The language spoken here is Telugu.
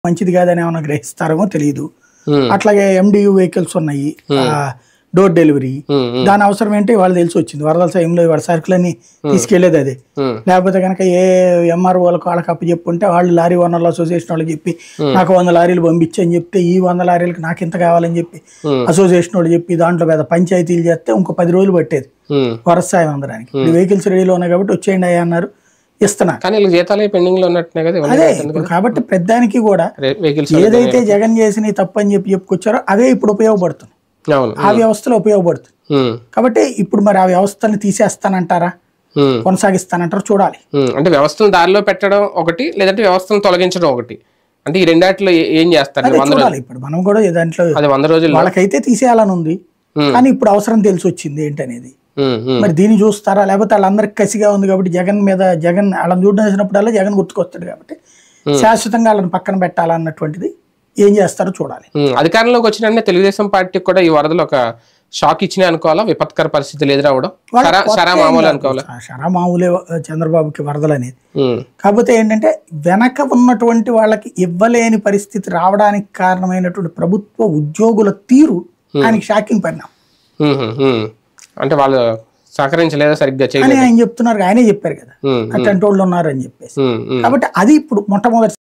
మంచిది కాదని ఏమైనా గ్రహిస్తారేమో తెలియదు ఉమ్, అట్లాగే ఎండియు వెహికల్స్ ఉన్నాయి డోర్ డెలివరీ ఉమ్, ఉమ్, దాని అవసరం ఏంటి వాళ్ళు తెలిసి వచ్చింది వరదల సమయంలో వాడు సరుకులన్నీ తీసుకెళ్లేది అదే ఉమ్, లేకపోతే కనుక ఏ ఎంఆర్ఓ వాళ్ళకి వాళ్ళకి అప్పు చెప్పుంటే వాళ్ళు లారీ ఓనర్ల అసోసియేషన్ వాళ్ళకి చెప్పి నాకు వంద లారీలు పంపించి అని చెప్తే ఈ వంద లారీలకు నాకు ఇంత కావాలని చెప్పి ఉమ్, అసోసియేషన్ వాళ్ళు చెప్పి దాంట్లో పెద్ద పంచాయతీలు చేస్తే ఇంకో పది రోజులు పట్టేది ఉమ్. వరస సాయం అందడానికి ఇప్పుడు వెహికల్స్ రెడీలో ఉన్నాయి కాబట్టి వచ్చేయండి అయ్యా అన్నారు ఇస్తున్నారు కానీ వీళ్ళకి జీతాలు పెండింగ్ లో ఉన్నట్టునే కదా ఇవన్నీ అదే అవుతుంది ఇప్పుడు కాబట్టి ప్రతిదానికి కూడా రే- వెహికల్స్ ఏదైతే జగన్ చేసిన తప్పు అని చెప్పి చెప్పుకొచ్చారో అవే ఇప్పుడు ఉపయోగపడుతుంది అవును ఆ వ్యవస్థలో ఉపయోగపడుతుంది ఉమ్, కాబట్టి ఇప్పుడు మరి ఆ వ్యవస్థని తీసేస్తానంటారా ఉమ్, కొనసాగిస్తానంటారా చూడాలి ఉమ్. అంటే వ్యవస్థను దారిలో పెట్టడం ఒకటి లేదంటే వ్యవస్థను తొలగించడం ఒకటి అంటే ఈ రెండాటిలో ఏ- ఏం చేస్తారు అదే వంద చూడాలి ఇప్పుడు మనం కూడా దాంట్లో అది వంద రోజుల్లో వాళ్ళకైతే తీసేయాలని ఉంది ఉమ్, కానీ ఇప్పుడు అవసరం తెలిసి వచ్చింది ఏంటనేది ఉమ్, ఉమ్, మరి దీన్ని చూస్తారా లేకపోతే వాళ్ళందరికి కసిగా ఉంది కాబట్టి జగన్ మీద జగన్ వాళ్ళని చూడడం వేసినప్పుడల్లా జగన్ గుర్తుకొస్తాడు కాబట్టి శాశ్వతంగా వాళ్ళని పక్కన పెట్టాలన్నటువంటిది ఏం చేస్తారో చూడాలి ఉమ్. అధికారంలోకి వచ్చిన వెంటనే తెలుగుదేశం పార్టీకి కూడా ఈ వరదలు ఒక షాక్ ఇచ్చినాయి అనుకోవాలా విపత్కర పరిస్థితులు ఎదురవడం సరా సరా మామూలు అనుకోవాలా ఆ శరా మామూలే చంద్రబాబుకి వరదలు అనేది ఉమ్, కాకపోతే ఏంటంటే వెనక ఉన్నటువంటి వాళ్ళకి ఇవ్వలేని పరిస్థితి రావడానికి కారణమైనటువంటి ప్రభుత్వ ఉద్యోగుల తీరు ఆయనకి షాకింగ్ పరిణామం ఉమ్, ఉమ్, ఉమ్. అంటే వాళ్ళు సహకరించలేదా సరిగ్గా అని చేయలేదు ఆయన చెప్తున్నారు ఆయనే చెప్పారు కదా ఉమ్, అట్లాంటి వాళ్ళు ఉన్నారు అని చెప్పేసి ఉమ్, ఉమ్. కాబట్టి అది ఇప్పుడు మొట్టమొదటి